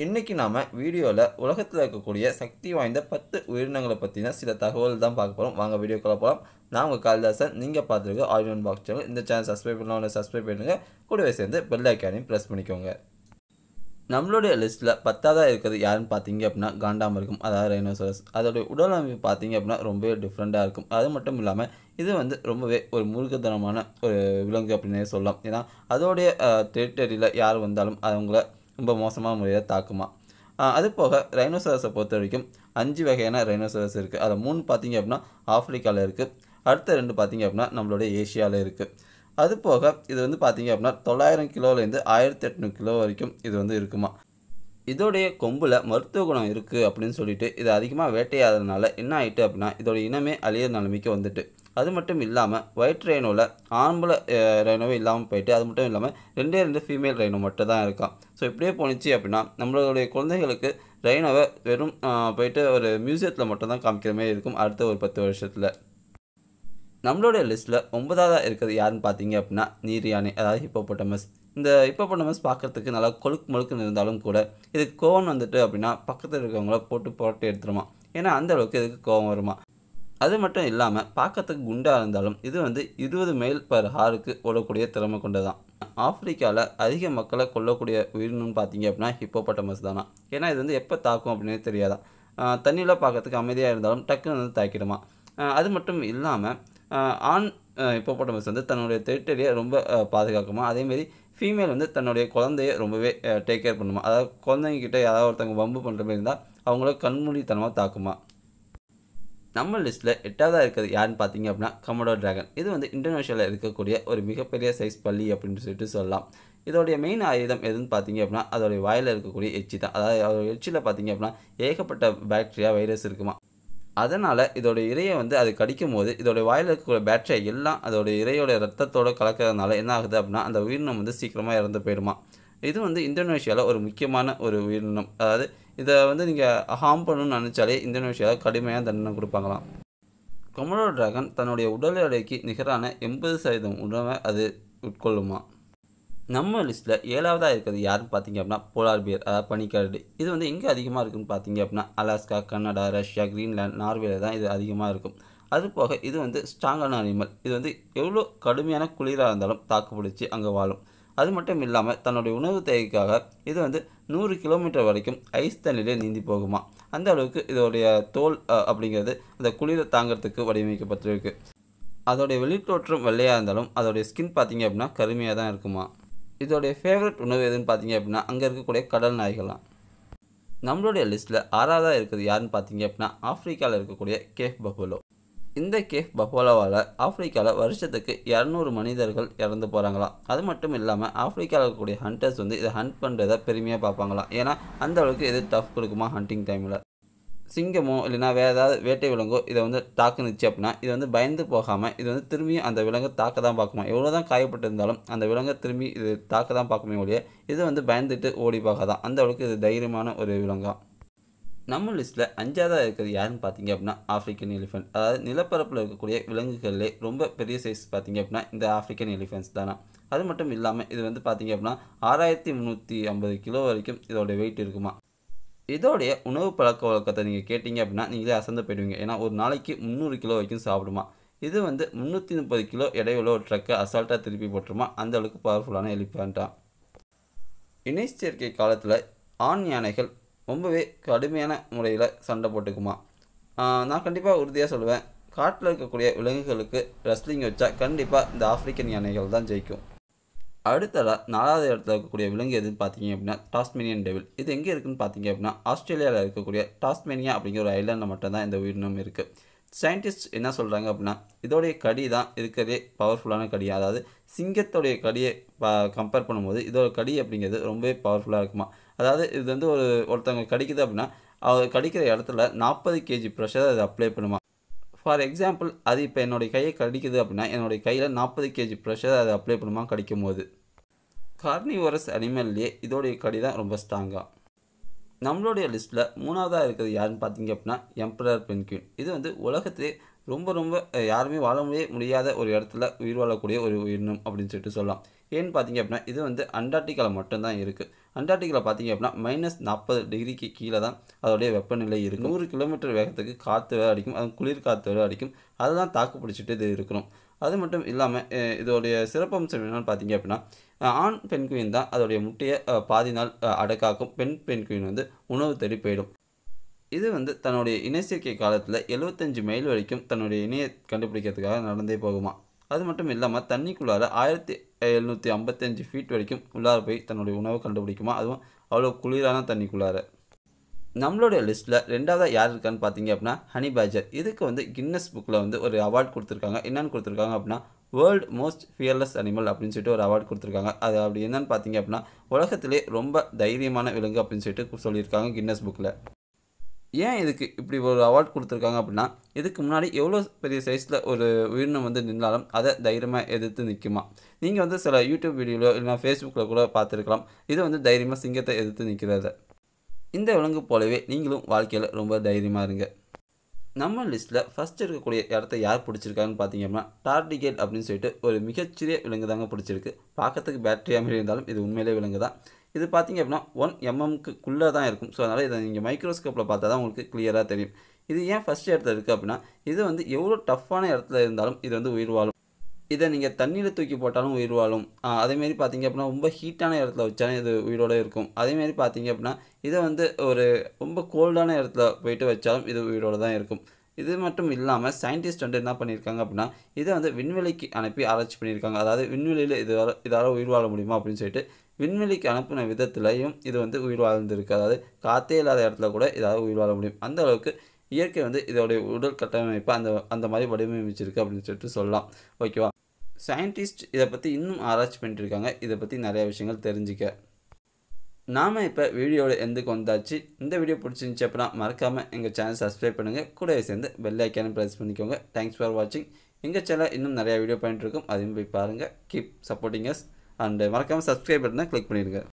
இன்றைக்கி நாம் வீடியோவில் உலகத்தில் இருக்கக்கூடிய சக்தி வாய்ந்த பத்து உயிரினங்களை பற்றின சில தகவல் தான் பார்க்க போகிறோம் வாங்க வீடியோக்குள்ள போகலாம் நான் உங்கள் காளிதாசன் நீங்கள் பார்த்துருக்க ஆல் பாக்ஸ் சேனல் இந்த சேனல் சப்ஸ்கிரைப் பண்ணலாம் சப்ஸ்கிரைப் பண்ணுங்க கூடவே சேர்ந்து பெல் ஐக்கானையும் ப்ரெஸ் பண்ணிக்கோங்க நம்மளுடைய லிஸ்ட்டில் பத்தாவதாக இருக்கிறது யாருன்னு பார்த்தீங்க அப்படின்னா காண்டாமிருகம் அதாவது ரைனோசரஸ் அதோடைய உடல் அமைப்பு பார்த்தீங்க அப்படின்னா ரொம்பவே டிஃப்ரெண்ட்டாக இருக்கும் அது மட்டும் இல்லாமல் இது வந்து ரொம்பவே ஒரு முருகத்தனமான ஒரு விலங்கு அப்படின்னே சொல்லலாம் ஏன்னா அதோடைய டெரிட்டரியில் யார் வந்தாலும் அவங்கள ரொம்ப மோசமான முறையில் தாக்குமா ஆஹ் அது போக ரைனோசரஸை பொறுத்த வரைக்கும் அஞ்சு வகையான ரைனோசரஸ் இருக்குது அதில் மூணு பார்த்தீங்க அப்படின்னா ஆஃப்ரிக்காவில் இருக்குது அடுத்த ரெண்டு பார்த்தீங்க அப்படின்னா நம்மளுடைய ஏஷியாவில் இருக்குது அது போக இது வந்து பார்த்தீங்க அப்படின்னா தொள்ளாயிரம் கிலோலேருந்து ஆயிரத்தி எட்நூறு கிலோ வரைக்கும் இது வந்து இருக்குமா இதோடைய கொம்பில் மருத்துவ குணம் இருக்குது அப்படின்னு சொல்லிட்டு இது அதிகமாக வேட்டையாடுறதுனால என்ன ஆயிட்டு அப்படின்னா இதோட இனமே அழியிற நிலைமைக்கு வந்துட்டு அது மட்டும் இல்லாமல் ஒயிட் ரெயினோவில் ஆம்பளை ரெயினோவே இல்லாமல் போயிட்டு அது மட்டும் இல்லாமல் ரெண்டே ரெண்டு ஃபீமேல் ரெயினோ மட்டும் தான் இருக்கான் ஸோ இப்படியே போணுச்சு அப்படின்னா நம்மளுடைய குழந்தைகளுக்கு ரெயினோவை வெறும் ஆஹ், போயிட்டு ஒரு மியூசியத்தில் மட்டும் தான் காமிக்கிற மாதிரி இருக்கும் அடுத்த ஒரு பத்து வருஷத்தில் நம்மளுடைய லிஸ்ட்டில் ஒன்பதாவதாக இருக்கிறது யாருன்னு பார்த்தீங்க அப்படின்னா நீர் யானை அதாவது ஹிப்போபொட்டமஸ் இந்த ஹிப்போபொட்டமஸ் பார்க்கறதுக்கு நல்லா கொழுக்கு மொழுக்குன்னு இருந்தாலும் கூட இதுக்கு கோவம் வந்துட்டு அப்படின்னா பக்கத்தில் இருக்கவங்கள போட்டு புரட்டி எடுத்துருமா ஏன்னா அந்த அளவுக்கு இதுக்கு கோவம் வருமா அது மட்டும் இல்லாமல் பார்க்கறதுக்கு குண்டாக இருந்தாலும் இது வந்து இருபது மைல் பர் ஹாருக்கு ஓடக்கூடிய திறமை கொண்டதான் ஆப்பிரிக்காவில் அதிக மக்களை கொல்லக்கூடிய உயிரினம்னு பார்த்தீங்க அப்படின்னா ஹிப்போபொட்டமஸ் தானா ஏன்னா இது வந்து எப்போ தாக்கும் அப்படின்னே தெரியாதான் தண்ணியில் பார்க்கறதுக்கு அமைதியாக இருந்தாலும் டக்குன்னு வந்து தாக்கிடுமா ஆஹ் அது மட்டும் இல்லாமல் ஆண் ஹிப்போபொட்டமஸ் வந்து தன்னுடைய டெரிட்டரியை ரொம்ப ஆஹ் பாதுகாக்குமா அதேமாரி ஃபீமேல் வந்து தன்னுடைய குழந்தைய ரொம்பவே டேக் கேர் பண்ணுமா அதாவது குழந்தைங்க கிட்ட யாராவது ஒருத்தவங்க வம்பு பண்ணுற மாதிரி இருந்தால் அவங்கள கண்மூடித்தனமாக தாக்குமா நம்ம லிஸ்ட்டில் எட்டாவதாக இருக்கிறது யாருன்னு பார்த்தீங்க அப்படின்னா கமடோ டிராகன் இது வந்து இந்தோனேஷியாவில் இருக்கக்கூடிய ஒரு மிகப்பெரிய சைஸ் பள்ளி அப்படின்னு சொல்லிட்டு சொல்லலாம் இதோடைய மெயின் ஆயுதம் எதுன்னு பார்த்தீங்க அப்படின்னா அதோடைய வாயில் இருக்கக்கூடிய எச்சி தான் அதாவது அதோட எச்சியில் பார்த்தீங்க அப்படின்னா ஏகப்பட்ட பாக்டீரியா வைரஸ் இருக்குமா அதனால் இதோட இரையை வந்து அது கடிக்கும் போது இதோட வாயில் இருக்கக்கூடிய பேக்டீரியா எல்லாம் அதோட இரையோட ரத்தத்தோட கலக்கிறதுனால என்ன ஆகுது அப்படின்னா அந்த உயிரினம் வந்து சீக்கிரமாக இறந்து போயிடுமா இது வந்து இந்தோனேஷியாவில் ஒரு முக்கியமான ஒரு உயிரினம் அதாவது இதை வந்து நீங்கள் ஹார்ம் பண்ணணும்னு நினச்சாலே இந்தோனேஷியாவில் கடுமையாக தண்டனை கொடுப்பாங்களாம் கொமரோ டிராகன் தன்னுடைய உடல் எடைக்கு நிகரான எண்பது சதவீதம் உணவை அது உட்கொள்ளுமா நம்ம லிஸ்ட்டில் ஏழாவதாக இருக்கிறது யாருன்னு பார்த்தீங்க அப்படின்னா போலார் பியர் அதாவது பனிக்கரடு இது வந்து எங்கே அதிகமாக இருக்குன்னு பார்த்தீங்க அப்படின்னா அலாஸ்கா கனடா ரஷ்யா கிரீன்லாந்து நார்வேல தான் இது அதிகமாக இருக்கும் அது போக இது வந்து ஸ்ட்ராங்கான அனிமல் இது வந்து எவ்வளோ கடுமையான குளிராக இருந்தாலும் தாக்கு பிடிச்சி அங்கே வாழும் அது மட்டும் இல்லாமல் தன்னுடைய உணவு தேவைக்காக இது வந்து நூறு கிலோமீட்டர் வரைக்கும் ஐஸ் தண்ணிலே நீந்தி போகுமா அந்த அளவுக்கு இதோடைய தோல் அஹ், அப்படிங்கிறது அந்த குளிரை தாங்கிறதுக்கு வடிவமைக்கப்பட்டிருக்கு அதோடைய வெளித்தோற்றம் வெள்ளையாக இருந்தாலும் அதோடைய ஸ்கின் பார்த்தீங்க அப்படின்னா கருமையாக தான் இருக்குமா இதோடைய ஃபேவரட் உணவு எதுன்னு பார்த்தீங்க அப்படின்னா அங்கே இருக்கக்கூடிய கடல் நாய்களாம் நம்மளுடைய லிஸ்ட்டில் ஆறாவதாக இருக்கிறது யாருன்னு பார்த்தீங்க அப்படின்னா ஆப்பிரிக்காவில் இருக்கக்கூடிய கேஃப் பஃபலோ இந்த கேஃப் பஃபோலோவால் ஆப்பிரிக்காவில் வருஷத்துக்கு இரநூறு மனிதர்கள் இறந்து போகிறாங்களாம் அது மட்டும் இல்லாமல் ஆப்பிரிக்காவில் இருக்கக்கூடிய ஹண்டர்ஸ் வந்து இதை ஹண்ட் பண்ணுறத பெருமையாக பார்ப்பாங்களாம் ஏன்னா அந்த அளவுக்கு இது டஃப் கொடுக்குமா ஹண்டிங் டைமில் சிங்கமோ இல்லைனா வேறு ஏதாவது வேட்டை விலங்கோ இதை வந்து தாக்குனுச்சு அப்படின்னா இது வந்து பயந்து போகாமல் இது வந்து திரும்பியும் அந்த விலங்கை தாக்க தான் பார்க்குமா எவ்வளோ தான் காயப்பட்டிருந்தாலும் அந்த விலங்கை திரும்பி இது தாக்க தான் பார்க்குமே ஒழிய இது வந்து பயந்துட்டு ஓடி பார்க்காதான் அந்த அளவுக்கு இது தைரியமான ஒரு விலங்கா நம்ம லிஸ்ட்டில் அஞ்சாவதாக இருக்கிறது யாருன்னு பார்த்தீங்க அப்படின்னா ஆஃப்ரிக்கன் எலிஃபென்ட் அதாவது நிலப்பரப்பில் இருக்கக்கூடிய விலங்குகளிலே ரொம்ப பெரிய சைஸ் பார்த்தீங்க அப்படின்னா இந்த ஆஃப்ரிக்கன் எலிஃபென்ட்ஸ் தானே அது மட்டும் இல்லாமல் இது வந்து பார்த்தீங்க அப்படின்னா ஆறாயிரத்தி முந்நூற்றி ஐம்பது கிலோ வரைக்கும் இதோட வெயிட் இருக்குமா இதோடைய உணவு பழக்க வழக்கத்தை நீங்கள் கேட்டிங்க அப்படின்னா நீங்களே அசந்து போயிடுவீங்க ஏன்னா ஒரு நாளைக்கு முந்நூறு கிலோ வரைக்கும் சாப்பிடுமா இது வந்து முந்நூற்றி முப்பது கிலோ எடையுள்ள ஒரு ட்ரக்கை அசால்ட்டாக திருப்பி போட்டுருமா அந்த அளவுக்கு பவர்ஃபுல்லான எலிஃபெண்ட்டாக இணை சேர்க்கை காலத்தில் ஆண் யானைகள் ரொம்பவே கடுமையான முறையில் சண்டை போட்டுக்குமா ஆஹ் நான் கண்டிப்பாக உறுதியாக சொல்லுவேன் காட்டில் இருக்கக்கூடிய விலங்குகளுக்கு ரெஸ்லிங் வச்சா கண்டிப்பாக இந்த ஆப்பிரிக்கன் யானைகள் தான் ஜெயிக்கும் அடுத்ததாக நாலாவது இடத்துல இருக்கக்கூடிய விலங்கு எதுன்னு பார்த்தீங்க அப்படின்னா டாஸ்மேனியன் டெவில் இது எங்கே இருக்குன்னு பார்த்தீங்க அப்படின்னா ஆஸ்திரேலியாவில் இருக்கக்கூடிய டாஸ்மேனியா அப்படிங்கிற ஒரு ஐலாண்டில் மட்டும்தான் இந்த உயிரினம் இருக்குது சயின்டிஸ்ட் என்ன சொல்கிறாங்க அப்படின்னா இதோடைய கடி தான் இருக்கிறதே பவர்ஃபுல்லான கடி அதாவது சிங்கத்தோடைய கடியை கம்பேர் பண்ணும்போது இதோட கடி அப்படிங்கிறது ரொம்பவே பவர்ஃபுல்லாக இருக்குமா அதாவது இது வந்து ஒரு ஒருத்தவங்க கடிக்குது அப்படின்னா அவர் கடிக்கிற இடத்துல நாற்பது கேஜி ப்ரெஷர் அது அப்ளை பண்ணுமா ஃபார் எக்ஸாம்பிள் அது இப்போ என்னுடைய கையை கடிக்குது அப்படின்னா என்னுடைய கையில் நாற்பது கேஜி ப்ரெஷர் அதை அப்ளை பண்ணுமா கடிக்கும் போது கார்னிவரஸ் அனிமல்லையே இதோடைய கடி தான் ரொம்ப ஸ்ட்ராங்காக நம்மளுடைய லிஸ்ட்டில் மூணாவதாக இருக்கிறது யாருன்னு பார்த்தீங்க அப்படின்னா எம்பரர் பென்குயின் இது வந்து உலகத்திலே ரொம்ப ரொம்ப அஹ், யாருமே வாழ முடிய முடியாத ஒரு இடத்துல உயிர் வாழக்கூடிய ஒரு உயிரினம் அப்படின்னு சொல்லிட்டு சொல்லலாம் ஏன்னு பார்த்தீங்க அப்படின்னா இது வந்து அண்டார்டிகாவில் மட்டும்தான் இருக்குது அண்டார்டிகாவில் பார்த்தீங்க அப்படின்னா மைனஸ் நாற்பது டிகிரிக்கு கீழே தான் அதோடைய வெப்பநிலை இருக்கும் நூறு கிலோமீட்டர் வேகத்துக்கு காற்று வேறு அடிக்கும் அது குளிர் காற்று வேறு அடிக்கும் அதெல்லாம் தாக்கு பிடிச்சிட்டு இது இருக்கணும் அது மட்டும் இல்லாமல் இதோடைய சிறப்பம்சம் என்னென்னு பார்த்தீங்க அப்படின்னா அஹ், ஆண் பெண்குயின் தான் அதோடைய முட்டையை அஹ், பாதி நாள் அஹ், அடக்காக்கும் பெண் பெண்குயின் வந்து உணவு தேடி போயிடும் இது வந்து தன்னுடைய இணை சேர்க்கை காலத்தில் எழுபத்தஞ்சு மைல் வரைக்கும் தன்னுடைய இணையை கண்டுபிடிக்கிறதுக்காக நடந்தே போகுமா அது மட்டும் இல்லாமல் தண்ணிக்குள்ளார ஆயிரத்தி எழுநூற்றி ஐம்பத்தஞ்சு ஃபீட் வரைக்கும் உள்ளார போய் தன்னுடைய உணவை கண்டுபிடிக்குமா அதுவும் அவ்வளோ குளிரான தண்ணிக்குள்ளார நம்மளோட லிஸ்ட்டில் ரெண்டாவதாக யார் இருக்கான்னு பார்த்தீங்க அப்படின்னா ஹனி பேஜர் இதுக்கு வந்து கின்னஸ் புக்கில் வந்து ஒரு அவார்ட் கொடுத்துருக்காங்க என்னன்னு கொடுத்துருக்காங்க அப்படின்னா வேர்ல்டு மோஸ்ட் ஃபியர்லெஸ் அனிமல் அப்படின்னு சொல்லிட்டு ஒரு அவார்ட் கொடுத்துருக்காங்க அது அப்படி என்னன்னு பார்த்தீங்க அப்படின்னா உலகத்திலே ரொம்ப தைரியமான விலங்கு அப்படின்னு சொல்லிட்டு சொல்லியிருக்காங்க கின்னஸ் புக்கில் ஏன் இதுக்கு இப்படி ஒரு அவார்ட் கொடுத்துருக்காங்க அப்படின்னா இதுக்கு முன்னாடி எவ்வளோ பெரிய சைஸில் ஒரு உயிரினம் வந்து நின்றாலும் அதை தைரியமாக எதிர்த்து நிற்குமா நீங்கள் வந்து சில யூடியூப் வீடியோவில் இல்லைனா ஃபேஸ்புக்கில் கூட பார்த்துருக்கலாம் இது வந்து தைரியமாக சிங்கத்தை எதிர்த்து நிற்கிறத இந்த விலங்கு போலவே நீங்களும் வாழ்க்கையில் ரொம்ப தைரியமாக இருங்க நம்ம லிஸ்ட்டில் ஃபஸ்ட் இருக்கக்கூடிய இடத்த யார் பிடிச்சிருக்காங்கன்னு பார்த்தீங்க அப்படின்னா டார்டிகேட் அப்படின்னு சொல்லிட்டு ஒரு மிகச்சிறிய விலங்கு தாங்க பிடிச்சிருக்கு பார்க்கறதுக்கு பேட்டரியாக மாதிரி இருந்தாலும் இது உண்மையிலே விலங்கு தான் இது பார்த்தீங்க அப்படின்னா ஒன் எம்எம்க்குள்ளே தான் இருக்கும் ஸோ அதனால் இதை நீங்கள் மைக்ரோஸ்கோப்பில் பார்த்தா தான் உங்களுக்கு கிளியராக தெரியும் இது ஏன் ஃபஸ்ட் இடத்துல இருக்குது அப்படின்னா இது வந்து எவ்வளோ டஃப்பான இடத்துல இருந்தாலும் இது வந்து உயிர் வாழும் இதை நீங்கள் தண்ணியில் தூக்கி போட்டாலும் உயிர் வாழும் ஆஹ் அதேமாரி பார்த்தீங்க அப்படின்னா ரொம்ப ஹீட்டான இடத்துல வச்சாலும் இது உயிரோட இருக்கும் அதேமாரி பார்த்தீங்க அப்படின்னா இதை வந்து ஒரு ரொம்ப கோல்டான இடத்துல போயிட்டு வச்சாலும் இது உயிரோட தான் இருக்கும் இது மட்டும் இல்லாமல் சயின்டிஸ்ட் வந்து என்ன பண்ணியிருக்காங்க அப்படின்னா இதை வந்து விண்வெளிக்கு அனுப்பி ஆராய்ச்சி பண்ணியிருக்காங்க அதாவது விண்வெளியில் இது இதால் உயிர் வாழ முடியுமா அப்படின்னு சொல்லிட்டு விண்வெளிக்கு அனுப்பின விதத்துலையும் இது வந்து உயிர் வாழ்ந்திருக்கு அதாவது காற்றே இல்லாத இடத்துல கூட இதால் உயிர் வாழ முடியும் அந்த அளவுக்கு இயற்கை வந்து இதோடைய உடல் கட்டமைப்பை அந்த அந்த மாதிரி வடிவமைச்சிருக்கு அப்படின்னு சொல்லிட்டு சொல்லலாம் ஓகேவா சயின்டிஸ்ட் இதை பற்றி இன்னும் ஆராய்ச்சி பண்ணிட்டு இருக்காங்க இதை பற்றி நிறைய விஷயங்கள் தெரிஞ்சுக்க நாம் இப்போ வீடியோட எந்துக்கு வந்தாச்சு இந்த வீடியோ பிடிச்சிருந்துச்சி அப்படின்னா மறக்காமல் எங்கள் சேனல் சப்ஸ்கிரைப் பண்ணுங்கள் கூடவே சேர்ந்து பெல் ஐக்கானும் ப்ரெஸ் பண்ணிக்கோங்க தேங்க்ஸ் ஃபார் வாட்சிங் எங்கள் சேனல் இன்னும் நிறையா வீடியோ பண்ணிட்டு இருக்கோம் அதையும் போய் பாருங்கள் கீப் சப்போர்ட்டிங் அஸ் அண்ட் மறக்காமல் சப்ஸ்கிரைப் பட்டனை கிளிக் பண்ணிடுங்க